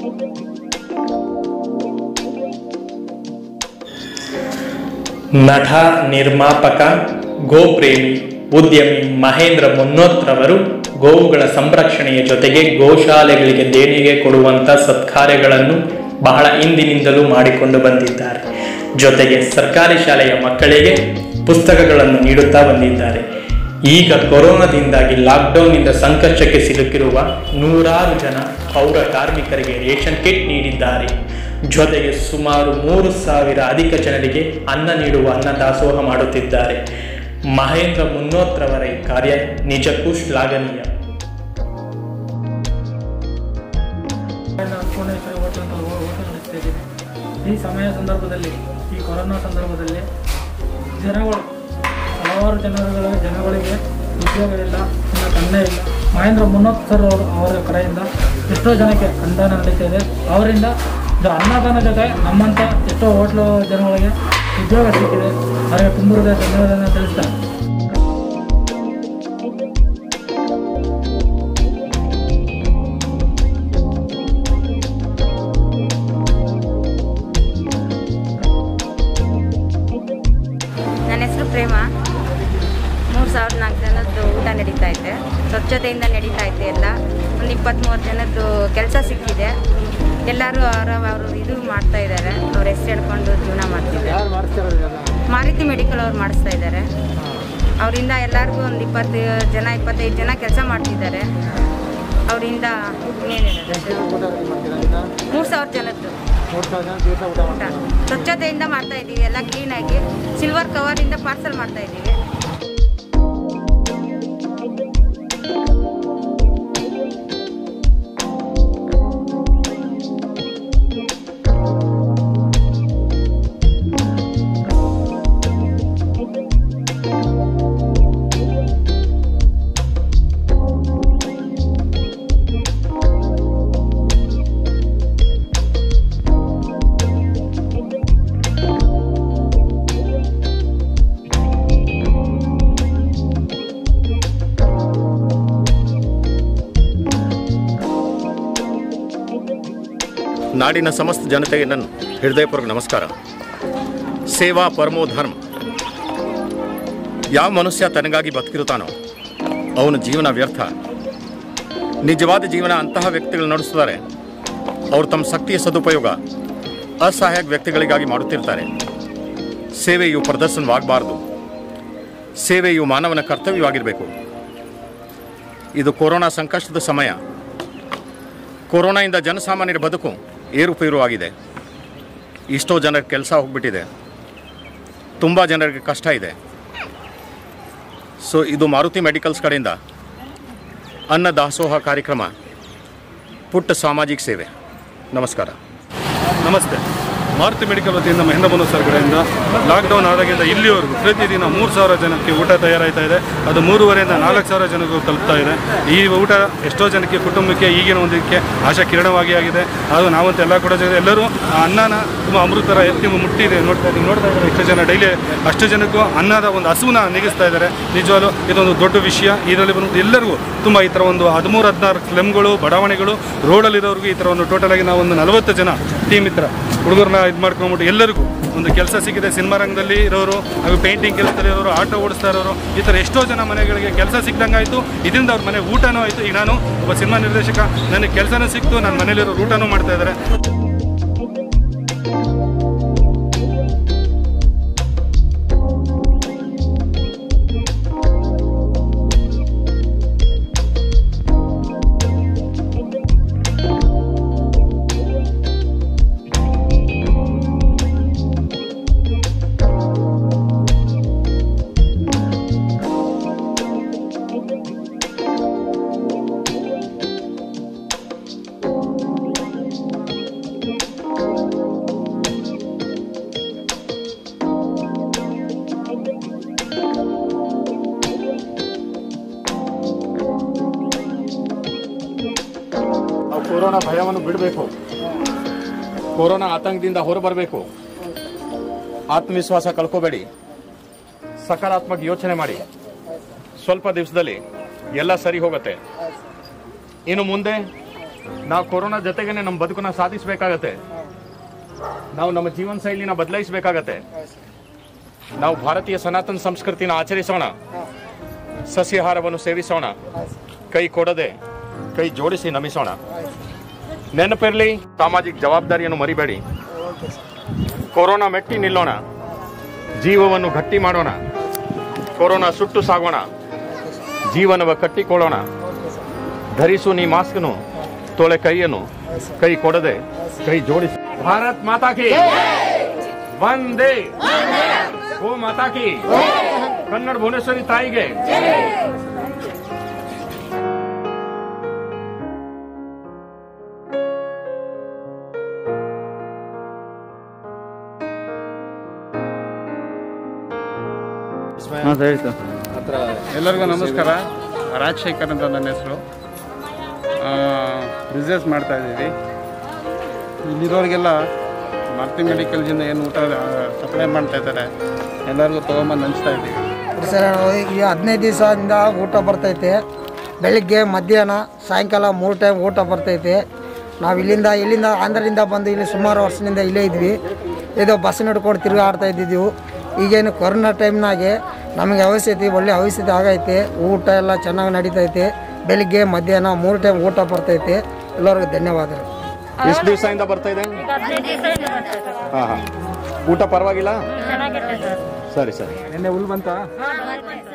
ನಟ ನಿರ್ಮಾಪಕ ಗೋಪ್ರೇಮಿ ಉದ್ಯಮಿ ಮಹೇಂದ್ರ ಮುನ್ನೋತ್ರವರು ಗೋವುಗಳ ಸಂರಕ್ಷಣೆಯ ಜೊತೆಗೆ ಗೋಶಾಲೆಗಳಿಗೆ ದೇಣಿಗೆ ಕೊಡುವಂತ ಸತ್ಕಾರ್ಯಗಳನ್ನು ಬಹಳ ಹಿಂದಿನಿಂದಲೂ ಮಾಡಿಕೊಂಡು ಬಂದಿದ್ದಾರೆ ಜೊತೆಗೆ ಸರ್ಕಾರಿ ಶಾಲೆಯ ಮಕ್ಕಳಿಗೆ ಪುಸ್ತಕಗಳನ್ನು ನೀಡುತ್ತಾ ಬಂದಿದ್ದಾರೆ ಈಗ ಕೊರೋನಾದಿಂದಾಗಿ ಲಾಕ್ಡೌನ್ನಿಂದ ಸಂಕಷ್ಟಕ್ಕೆ ಸಿಲುಕಿರುವ ನೂರಾರು ಜನ ಪೌರ ಕಾರ್ಮಿಕರಿಗೆ ರೇಷನ್ ಕಿಟ್ ನೀಡಿದ್ದಾರೆ ಜೊತೆಗೆ ಸುಮಾರು ಮೂರು ಸಾವಿರ ಅಧಿಕ ಜನರಿಗೆ ಅನ್ನ ನೀಡುವ ಅನ್ನ ದಾಸೋಹ ಮಾಡುತ್ತಿದ್ದಾರೆ ಮಹೇಂದ್ರ ಮುನ್ನೋತ್ರವರ ಈ ಕಾರ್ಯ ನಿಜಕ್ಕೂ ಶ್ಲಾಘನೀಯ ಅನ್ನಪೂರ್ಣೇಶ್ವರಿ ಹೋಟೆಲ್ ಅಂತ ಹೋಟೆಲ್ ನಡೆಸ್ತಾ ಇದ್ದೀನಿ ಈ ಸಮಯ ಸಂದರ್ಭದಲ್ಲಿ ಈ ಕೊರೋನಾ ಸಂದರ್ಭದಲ್ಲಿ ಜನಗಳು ಹಲವಾರು ಜನರುಗಳ ಜನಗಳಿಗೆ ಉದ್ಯೋಗ ಇಲ್ಲ ಇನ್ನ ಕನ್ನಡ ಇಲ್ಲ ಮಹೇಂದ್ರ ಮುನ್ನೋತ್ ಸರ್ ಅವರು ಅವರ ಕಡೆಯಿಂದ ಎಷ್ಟೋ ಜನಕ್ಕೆ ಅನುದಾನ ನಡೀತಾ ಇದೆ ಅವರಿಂದ ಇದು ಅನ್ನದಾನ ಜೊತೆ ನಮ್ಮಂಥ ಎಷ್ಟೋ ಹೋಟ್ಲು ಜನಗಳಿಗೆ ಉದ್ಯೋಗ ಸಿಕ್ಕಿದೆ ಅವರಿಗೆ ತುಂಬ ಹೃದಯ ಧನ್ಯವಾದನ ತಿಳಿಸ್ತಾರೆ ನನ್ನ ಹೆಸರು ಪ್ರೇಮ ಮೂರು ಸಾವಿರದ ನಾಲ್ಕು ಜನದ್ದು ಊಟ ನಡೀತಾ ಐತೆ ಸ್ವಚ್ಛತೆಯಿಂದ ನಡೀತಾ ಐತೆ ಎಲ್ಲ ಒಂದು ಇಪ್ಪತ್ತ್ಮೂರು ಜನದ್ದು ಕೆಲಸ ಸಿಕ್ಕಿದೆ ಎಲ್ಲರೂ ಅವರ ಅವರು ಇದು ಮಾಡ್ತಾ ಇದ್ದಾರೆ ಅವ್ರ ಹೆಸರು ಹೇಳ್ಕೊಂಡು ಜೀವನ ಮಾಡ್ತಿದ್ದಾರೆ ಮಾರುತಿ ಮೆಡಿಕಲ್ ಅವ್ರು ಮಾಡಿಸ್ತಾ ಇದ್ದಾರೆ ಅವರಿಂದ ಎಲ್ಲರಿಗೂ ಒಂದು ಇಪ್ಪತ್ತು ಜನ ಇಪ್ಪತ್ತೈದು ಜನ ಕೆಲಸ ಮಾಡ್ತಿದ್ದಾರೆ ಅವರಿಂದ ಮೂರು ಸಾವಿರ ಜನದ್ದು ಊಟ ಸ್ವಚ್ಛತೆಯಿಂದ ಮಾಡ್ತಾ ಇದ್ದೀವಿ ಎಲ್ಲ ಕ್ಲೀನಾಗಿ ಸಿಲ್ವರ್ ಕವರಿಂದ ಪಾರ್ಸಲ್ ಮಾಡ್ತಾ ಇದ್ದೀವಿ ನಾಡಿನ ಸಮಸ್ತ ಜನತೆಗೆ ನನ್ನ ಹೃದಯಪೂರ್ವಕ ನಮಸ್ಕಾರ ಸೇವಾ ಪರಮೋ ಧರ್ಮ ಯಾವ ಮನುಷ್ಯ ತನಗಾಗಿ ಬದುಕಿರುತ್ತಾನೋ ಅವನ ಜೀವನ ವ್ಯರ್ಥ ನಿಜವಾದ ಜೀವನ ಅಂತಹ ವ್ಯಕ್ತಿಗಳು ನಡೆಸ್ತಾರೆ ಅವರು ತಮ್ಮ ಶಕ್ತಿಯ ಸದುಪಯೋಗ ಅಸಹಾಯಕ ವ್ಯಕ್ತಿಗಳಿಗಾಗಿ ಮಾಡುತ್ತಿರ್ತಾರೆ ಸೇವೆಯು ಪ್ರದರ್ಶನವಾಗಬಾರ್ದು ಸೇವೆಯು ಮಾನವನ ಕರ್ತವ್ಯವಾಗಿರಬೇಕು ಇದು ಕೊರೋನಾ ಸಂಕಷ್ಟದ ಸಮಯ ಕೊರೋನಾಯಿಂದ ಜನಸಾಮಾನ್ಯರ ಬದುಕು ಏರುಪೇರು ಆಗಿದೆ ಎಷ್ಟೋ ಜನರ ಕೆಲಸ ಹೋಗ್ಬಿಟ್ಟಿದೆ ತುಂಬ ಜನರಿಗೆ ಕಷ್ಟ ಇದೆ ಸೊ ಇದು ಮಾರುತಿ ಮೆಡಿಕಲ್ಸ್ ಕಡೆಯಿಂದ ಅನ್ನ ದಾಸೋಹ ಕಾರ್ಯಕ್ರಮ ಪುಟ್ಟ ಸಾಮಾಜಿಕ ಸೇವೆ ನಮಸ್ಕಾರ ನಮಸ್ತೆ ಮಾರುತಿ ಮೆಡಿಕಲ್ ವತಿಯಿಂದ ಮಹೇಂದ್ರ ಮನೋಜ್ ಸರ್ ಕಡೆಯಿಂದ ಲಾಕ್ಡೌನ್ ಆದಾಗಿಂದ ಇಲ್ಲಿವರೆಗೂ ಪ್ರತಿದಿನ ಮೂರು ಸಾವಿರ ಜನಕ್ಕೆ ಊಟ ತಯಾರಾಗ್ತಾ ಇದೆ ಅದು ಮೂರುವರೆಯಿಂದ ನಾಲ್ಕು ಸಾವಿರ ಜನಕ್ಕೂ ತಲುಪ್ತಾ ಇದೆ ಈ ಊಟ ಎಷ್ಟೋ ಜನಕ್ಕೆ ಕುಟುಂಬಕ್ಕೆ ಈಗಿನ ಒಂದಕ್ಕೆ ಆಶಾ ಕಿರಣವಾಗಿ ಆಗಿದೆ ಅದು ನಾವಂತ ಎಲ್ಲ ಕೂಡ ಜನ ಎಲ್ಲರೂ ಆ ಅನ್ನನ ತುಂಬ ಅಮೃತರ ಎತ್ತಿ ಮುಟ್ಟಿದೆ ನೋಡ್ತಾ ಇದ್ದೀವಿ ನೋಡ್ತಾ ಇದ್ದಾರೆ ಎಷ್ಟು ಜನ ಡೈಲಿ ಅಷ್ಟು ಜನಕ್ಕೂ ಅನ್ನದ ಒಂದು ಹಸುವನ್ನ ನಿಗಿಸ್ತಾ ಇದ್ದಾರೆ ನಿಜವಾಗ್ಲೂ ಇದೊಂದು ದೊಡ್ಡ ವಿಷಯ ಇದರಲ್ಲಿ ಬಂದು ಎಲ್ಲರಿಗೂ ತುಂಬ ಈ ಥರ ಒಂದು ಹದಿಮೂರು ಹದಿನಾರು ಸ್ಲಮ್ಗಳು ಬಡಾವಣೆಗಳು ರೋಡಲ್ಲಿರೋರಿಗೆ ಈ ಥರ ಒಂದು ಟೋಟಲ್ ಆಗಿ ನಾವು ಒಂದು ನಲವತ್ತು ಜನ ಟೀಮ್ ಇತ್ರ ಹುಡುಗರನ್ನ ಇದು ಮಾಡ್ಕೊಂಬಿಟ್ಟು ಎಲ್ಲರಿಗೂ ಒಂದು ಕೆಲಸ ಸಿಕ್ಕಿದೆ ಸಿನಿಮಾ ರಂಗದಲ್ಲಿ ಇರೋರು ಹಾಗೂ ಪೇಂಟಿಂಗ್ ಕೆಲಸದಲ್ಲಿ ಇರೋರು ಆಟೋ ಓಡಿಸ್ತಾ ಇರೋರು ಈ ಥರ ಎಷ್ಟೋ ಜನ ಮನೆಗಳಿಗೆ ಕೆಲಸ ಸಿಕ್ದಂಗೆ ಆಯಿತು ಇದರಿಂದ ಅವ್ರ ಮನೆ ಊಟನೂ ಆಯಿತು ಈಗ ನಾನು ಒಬ್ಬ ಸಿನಿಮಾ ನಿರ್ದೇಶಕ ನನಗೆ ಕೆಲಸನೂ ಸಿಕ್ತು ನನ್ನ ಮನೇಲಿರೋ ಊಟನೂ ಮಾಡ್ತಾ ಇದ್ದಾರೆ ನಾವು ಕೊರೋನಾ ಭಯವನ್ನು ಬಿಡಬೇಕು ಕೊರೋನಾ ಆತಂಕದಿಂದ ಹೊರಬರಬೇಕು ಆತ್ಮವಿಶ್ವಾಸ ಕಳ್ಕೋಬೇಡಿ ಸಕಾರಾತ್ಮಕ ಯೋಚನೆ ಮಾಡಿ ಸ್ವಲ್ಪ ದಿವಸದಲ್ಲಿ ಎಲ್ಲ ಸರಿ ಹೋಗುತ್ತೆ ಇನ್ನು ಮುಂದೆ ನಾವು ಕೊರೋನಾ ಜೊತೆಗೇನೆ ನಮ್ಮ ಬದುಕನ್ನ ಸಾಧಿಸಬೇಕಾಗತ್ತೆ ನಾವು ನಮ್ಮ ಜೀವನ ಶೈಲಿನ ಬದಲಾಯಿಸಬೇಕಾಗತ್ತೆ ನಾವು ಭಾರತೀಯ ಸನಾತನ ಸಂಸ್ಕೃತಿನ ಆಚರಿಸೋಣ ಸಸ್ಯಾಹಾರವನ್ನು ಸೇವಿಸೋಣ ಕೈ ಕೊಡದೆ ಕೈ ಜೋಡಿಸಿ ನಮಿಸೋಣ ನೆನಪಿರಲಿ ಸಾಮಾಜಿಕ ಜವಾಬ್ದಾರಿಯನ್ನು ಮರಿಬೇಡಿ ಕೊರೋನಾ ಮೆಟ್ಟಿ ನಿಲ್ಲೋಣ ಜೀವವನ್ನು ಗಟ್ಟಿ ಮಾಡೋಣ ಕೊರೋನಾ ಸುಟ್ಟು ಸಾಗೋಣ ಜೀವನವ ಕಟ್ಟಿಕೊಳ್ಳೋಣ ಧರಿಸು ನೀ ಮಾಸ್ಕ್ನು ತೊಳೆ ಕೈಯನ್ನು ಕೈ ಕೊಡದೆ ಕೈ ಜೋಡಿಸಿ ಭಾರತ್ ಮಾತಾ ಕಿ ವಂದೇ ಗೋ ಮಾತಾ ಕಿ ಕನ್ನಡ ಭುವನೇಶ್ವರಿ ತಾಯಿಗೆ ಎಲ್ಲರಿಗೂ ನಮಸ್ಕಾರ ರಾಜಶೇಖರ್ ಅಂತ ನನ್ನ ಹೆಸರು ಬಿಸ್ನೆಸ್ ಮಾಡ್ತಾ ಇದ್ದೀವಿ ಇಲ್ಲಿರೋರಿಗೆಲ್ಲ ಮಾರುತಿ ಮೆಡಿಕಲ್ಸಿಂದ ಏನು ಊಟ ಸಪ್ಲೈ ಮಾಡ್ತಾ ಇದ್ದಾರೆ ಎಲ್ಲರಿಗೂ ತೊಗೊಂಬಂದು ಹಂಚ್ತಾ ಇದ್ದೀವಿ ಸರ್ ಈ ಹದಿನೈದು ದಿವಸದಿಂದ ಊಟ ಬರ್ತೈತೆ ಬೆಳಿಗ್ಗೆ ಮಧ್ಯಾಹ್ನ ಸಾಯಂಕಾಲ ಮೂರು ಟೈಮ್ ಊಟ ಬರ್ತೈತೆ ನಾವು ಇಲ್ಲಿಂದ ಇಲ್ಲಿಂದ ಆಂಧ್ರದಿಂದ ಬಂದು ಇಲ್ಲಿ ಸುಮಾರು ವರ್ಷದಿಂದ ಇಲ್ಲೇ ಇದ್ವಿ ಇದು ಬಸ್ ನಡ್ಕೊಂಡು ತಿರುಗಾಡ್ತಾ ಇದ್ದಿದ್ದೀವಿ ಈಗೇನು ಕೊರೋನಾ ಟೈಮ್ನಾಗೆ ನಮಗೆ ಅವಶ್ಯಕತೆ ಒಳ್ಳೆ ಅವಶ್ಯಕತೆ ಆಗೈತೆ ಊಟ ಎಲ್ಲ ಚೆನ್ನಾಗಿ ನಡೀತೈತೆ ಬೆಳಿಗ್ಗೆ ಮಧ್ಯಾಹ್ನ ಮೂರು ಟೈಮ್ ಊಟ ಬರ್ತೈತೆ ಎಲ್ಲರಿಗೂ ಧನ್ಯವಾದಗಳು ಎಷ್ಟು ದಿವಸದಿಂದ ಬರ್ತಾ ಇದೆ ಹಾ ಹಾ ಊಟ ಪರವಾಗಿಲ್ಲ ಸರಿ ಸರಿ ನಿನ್ನೆ ಹುಲ್ ಬಂತ